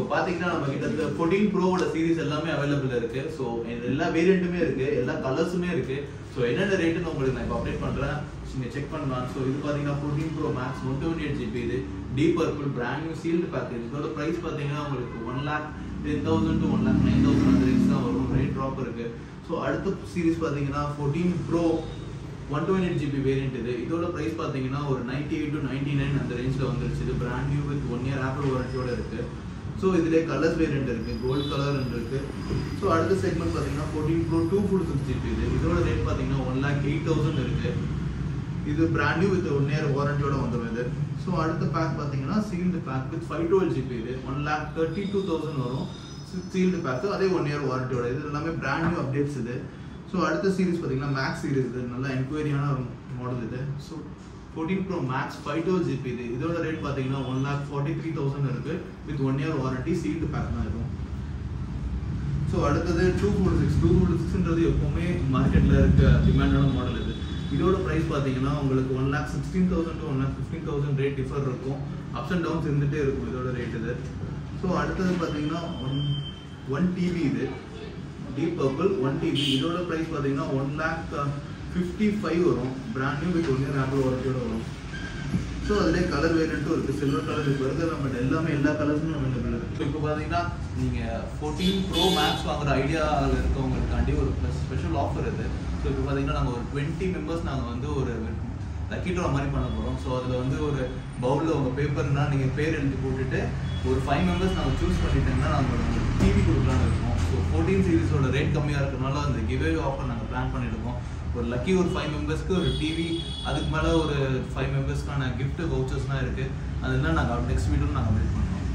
பாத்தீங்கன்னா நம்ம கிட்ட ஃபோர்டீன் ப்ரோவோட சீரிஸ் எல்லாமே அவைலபிள் இருக்கு ஸோ எல்லா வேரியண்ட்டுமே இருக்கு எல்லா கலர்ஸுமே இருக்கு ஸோ என்னென்ன ரேட்டுன்னு உங்களுக்கு நான் இப்போ அப்டேட் பண்றேன் நீங்க செக் பண்ணலாம் ஸோ இது பாத்தீங்கன்னா fourteen pro max one twenty eight GB இது deep purple brand new sealed package இதோட ப்ரைஸ் பாத்தீங்கன்னா உங்களுக்கு one lakh ten thousand to one lakh nine thousand அந்த ரேஞ்ச் தான் வரும் ரேட் ட்ராப் இருக்கு ஸோ அடுத்த சீரிஸ் பாத்தீங்கன்னா fourteen pro one twenty eight GB variant இது இதோட ப்ரைஸ் பார்த்தீங்கன்னா ஒரு ninety eight to ninety nine அந்த ரேஞ்சில் வந்துருச்சு இது brand new with one year Apple வாரண்டியோட இருக்கு ஸோ இதிலே கலர்ஸ் வேரியன்ட் இருக்கு கோல்ட் கலர் இருக்கு ஸோ அடுத்த செக்மெண்ட் பார்த்தீங்கன்னா fourteen pro two fifty six GB இது இதோட ரேட் பார்த்தீங்கன்னா ஒன் லேக் எயிட் தௌசண்ட் இருக்கு இது brand new with one year வாரண்டியோட வந்துடும் இது ஸோ அடுத்த பேக் பார்த்தீங்கன்னா sealed pack with five twelve GB இது one lakh thirty two thousand வரும் சீல்டு பேக் அதே ஒன் இயர் வாரண்டியோட இது எல்லாமே பிராண்ட் நியூ அப்டேட்ஸ் இது ஸோ அடுத்த சீரிஸ் பார்த்தீங்கன்னா மேக்ஸ் சீரிஸ் இது நல்ல என்கொயரியான ஒரு மாடல் இது so fourteen pro max five twelve GB இது இதோட ரேட் பார்த்தீங்கன்னா one lakh forty three thousand இருக்கு with one year warranty sealed pack தான் இருக்கும் ஸோ அடுத்தது two four six two four சிக்ஸ்ன்றது எப்போவுமே மார்க்கெட்டில் இருக்க டிமாண்டான மாடல் இது இதோட ப்ரைஸ் பார்த்தீங்கன்னா உங்களுக்கு one lakh sixteen thousand to one lakh fifteen thousand rate differ இருக்கும் அப்ஸ் அண்ட் டவுன்ஸ் இருந்துகிட்டே இருக்கும் இதோட ரேட் இது ஸோ அடுத்தது பார்த்தீங்கன்னா ஒன் ஒன் டிவி இது டீப் பர்பிள் ஒன் டிவி இதோட ப்ரைஸ் பார்த்தீங்கன்னா ஒன் லேக் ஃபிஃப்டி ஃபைவ் வரும் brand new with one year Apple வாரண்டியோட வரும் ஸோ அதிலே கலர் வேரியண்ட்டும் இருக்குது சில்வர் கலர் இப்போ இருக்கிற நம்ம எல்லாமே எல்லா கலர்ஸுமே அவைலபிள் இருக்குது இப்போ பார்த்தீங்கன்னா நீங்கள் ஃபோர்டீன் ப்ரோ மேக்ஸ் வாங்குற ஐடியாவில் இருக்கவங்களுக்காண்டி ஒரு ஸ்பெஷல் ஆஃபர் இது ஸோ இப்போ பார்த்தீங்கன்னா நாங்கள் ஒரு டுவெண்ட்டி மெம்பர்ஸ் நாங்கள் வந்து ஒரு லக்கி ட்ரா மாதிரி பண்ண போகிறோம் ஸோ அதில் வந்து ஒரு பவுலில் உங்கள் பேப்பர்னா நீங்கள் பேர் எழுதி போட்டுட்டு ஒரு ஃபைவ் மெம்பர்ஸ் நாங்கள் சூஸ் பண்ணிட்டோம்னா நாங்கள் உங்களுக்கு டிவி கொடுக்கலான்னு இருக்கோம் ஸோ ஃபோர்டீன் சீரிஸோட ரேட் கம்மியாக இருக்கிறனால அந்த கிவே ஆஃபர் நாங்கள் பிளான் பண்ணியிருக்கோம் ஒரு லக்கி ஒரு ஃபைவ் மெம்பர்ஸ்க்கு ஒரு டிவி அதுக்கு மேலே ஒரு ஃபைவ் மெம்பர்ஸ்க்கான gift வவுச்சர்ஸ்லாம் இருக்குது அதெல்லாம் நாங்கள் நெக்ஸ்ட் வீடியோவில் நாங்கள் அப்டேட் பண்ணுறோம்